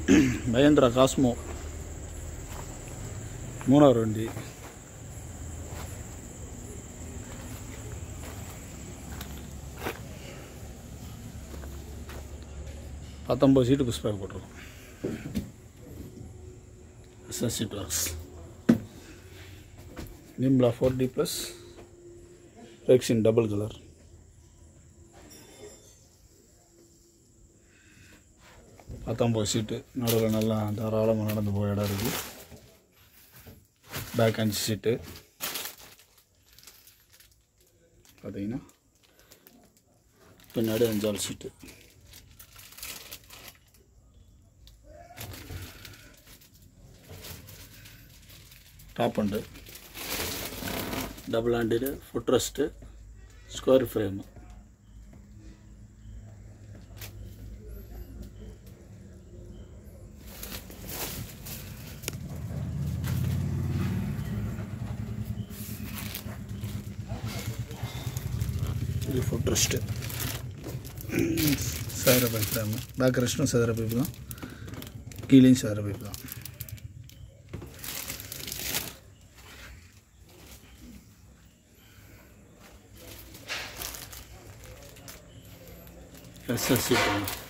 Mahindra Cosmo மூணாவது வண்டி பத்தொம்பது சீட்டு புஷ் பேக் போட்டிருக்கோம் எஸ்எஸ் சீட் பாக்ஸ் நிம்லா four D plus rexine double colour பத்தொம்பது சீட்டு நடுவில் நல்லா தாராளமாக நடந்து போக இடம் இருக்குது பேக் அஞ்சு சீட்டு பார்த்தீங்கன்னா பின்னாடி அஞ்சாறு seat top and double handed foot rest square frame இது ஃபுட் ரெஸ்ட்டு சேதர பைப் தான் பேக் ரெஸ்ட்டும் சேதர பைப்பு தான் கீழேயும் சேதர பைப்பு தான் எஸ்எஸ்சி